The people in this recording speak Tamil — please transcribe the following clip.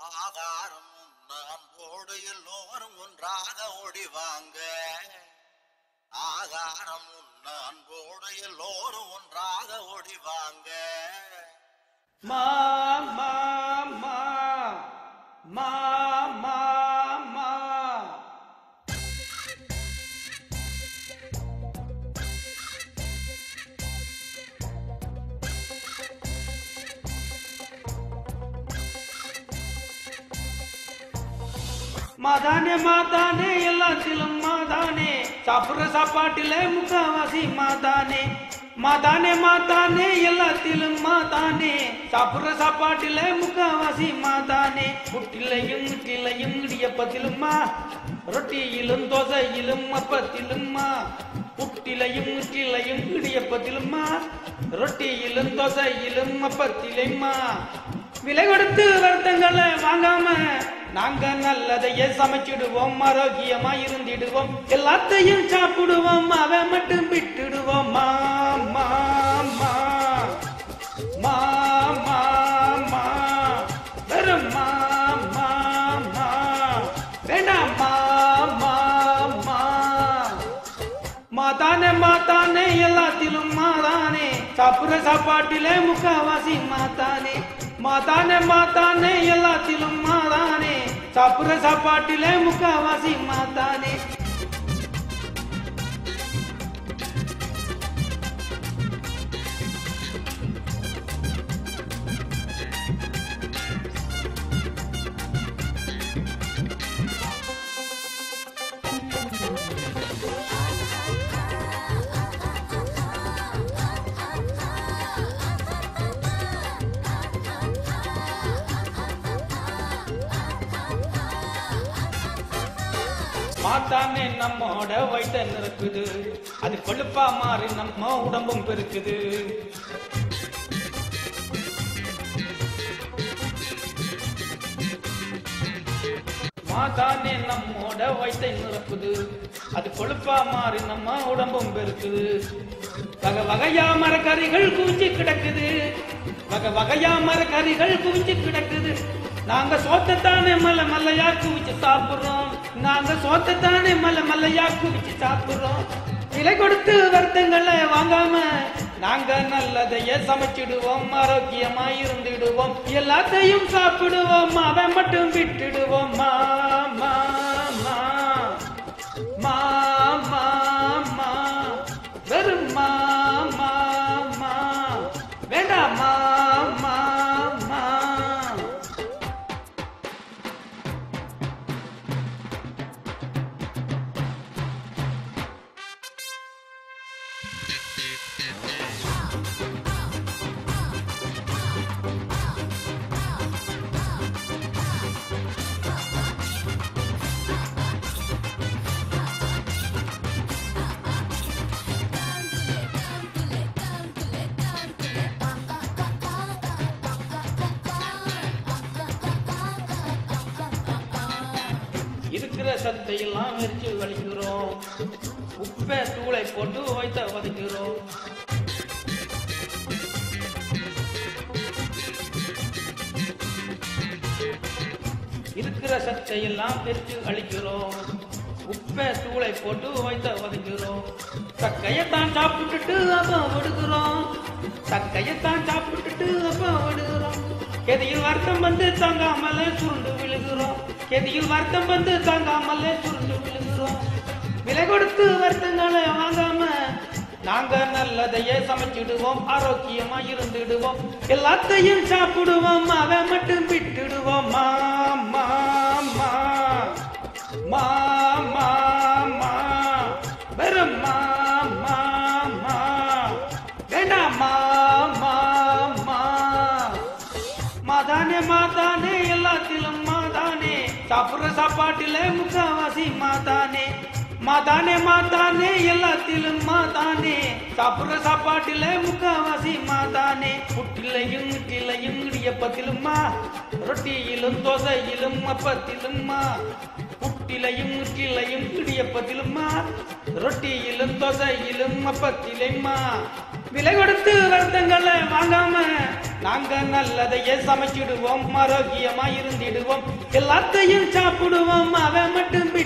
ஆகாரம் அன்போடு எல்லோரும் ஒன்றாக ஓடிவாங்க ஆகாரம் உண்ண அன்போடு எல்லோரும் ஒன்றாக ஓடிவாங்க மா மா மா மா மா மா மாதானே மாதானே எல்லாத்திலும் மாதானே சாப்பிடுற சாப்பாட்டில முக்காவாசி மாதானே மாதானே மாதானே எல்லாத்திலும் மாதானே சாப்பிடுற சாப்பாட்டில முக்காவாசி மாதானே முட்டிலையும் முட்டிலையும் இடியப்பத்திலும்மா ரொட்டியிலும் தோசையிலும் அப்பத்திலும்மா புட்டிலையும் முற்றிலையும் இடியப்பத்திலும்மா ரொட்டியிலும் தோசையிலும் அப்பத்திலும்மா விலை கொடுத்து வருத்தங்களை வாங்காம நாங்க நல்லதையே சமைச்சிடுவோம் ஆரோக்கியமா இருந்திடுவோம் எல்லாத்தையும் சாப்பிடுவோம் அவன் மட்டும் விட்டுடுவோம் மா மா மா மா மா மா வெறும் மா மா மா வேண்டாம் மா மா மா மாதானே மாதானே எல்லாத்திலும் மாதானே சாப்பிடுற சாப்பாட்டிலே முக்காவாசி மாதானே மாதானே மாதானே எல்லாத்திலும் மாதானே சாப்பிடுற சாப்பாட்டிலே முக்காவாசி மாதானே மாத்தானே நம்மோட வயிற்ற நிரப்புது அது கொழுப்பா மாறி நம்ம உடம்பும் பெருக்குது மாதானே நம்மோட வயிற்றை நிரப்புது அது கொழுப்பா மாறி நம்ம உடம்பும் பெருக்குது வகை வகையா மரக்கறிகள் குவிஞ்சு கிடக்குது வகை வகையா மரக்கறிகள் குவிஞ்சு கிடக்குது நாங்க சோத்தத்தானே மல்ல மல்லையா குவிச்சு சாப்பிடுறோம் நாங்க சோத்தத்தானே மல்ல மல்லையா குவிச்சு சாப்பிடுறோம் விலை கொடுத்து வருத்தங்களை வாங்காம நாங்க நல்லதையே சமைச்சிடுவோம் ஆரோக்கியமா இருந்திடுவோம் எல்லாத்தையும் சாப்பிடுவோம் அவன் மட்டும் விட்டுடுவோம் மா மா மா மா மா மா வெறும் மா மா மா வேண்டாம் மா மா மா இருக்கிற சத்தையெல்லாம் வெறிச்சு வலிக்கிறோம் உப்பை தூளை போட்டு வைத்த வதக்கிறோம் இருக்கிற சத்தையெல்லாம் பிரிச்சு அழிக்கிறோம் உப்பை தூளை போட்டு வைத்த வதக்கிறோம் தக்கையத்தான் சாப்பிட்டுட்டு அப்ப விடுகிறோம் தக்கையத்தான் சாப்பிட்டுட்டு அப்ப விடுகிறோம் கெதியில் வருத்தம் வந்து தாங்காமலே சுருண்டு விழுகிறோம் கெதியில் வருத்தம் வந்து தாங்காமலே சுருண்டு விழுகிறோம் விலை கொடுத்து வருத்தங்களை வாங்காம நாங்க நல்லதையே சமைச்சிடுவோம் ஆரோக்கியமா இருந்துடுவோம் எல்லாத்தையும் சாப்பிடுவோம் அவன் மட்டும் விட்டுடுவோம் மா மா மா மா மா மா வெறும் மா மா மா வேண்டாம் மா மா மா மாதானே மாதானே எல்லாத்திலும் மாதானே சாப்பிடுற சாப்பாட்டில முக்காவாசி மாதானே மாதானே மாதானே எல்லாத்திலும் மாதானே சாப்பிடுற சாப்பாட்டில முக்காவாசி மாதானே புட்டிலையும் முட்டிலையும் இடியப்பத்திலும்மா ரொட்டியிலும் தோசையிலும் அப்பத்திலும்மா புட்டிலையும் முட்டிலையும் இடியப்பத்திலும்மா ரொட்டியிலும் தோசையிலும் அப்பத்திலும்மா விலை கொடுத்து வருத்தங்களை வாங்காம நாங்க நல்லதையே சமைச்சிடுவோம் ஆரோக்கியமா இருந்திடுவோம் எல்லாத்தையும் சாப்பிடுவோம் அவன் மட்டும்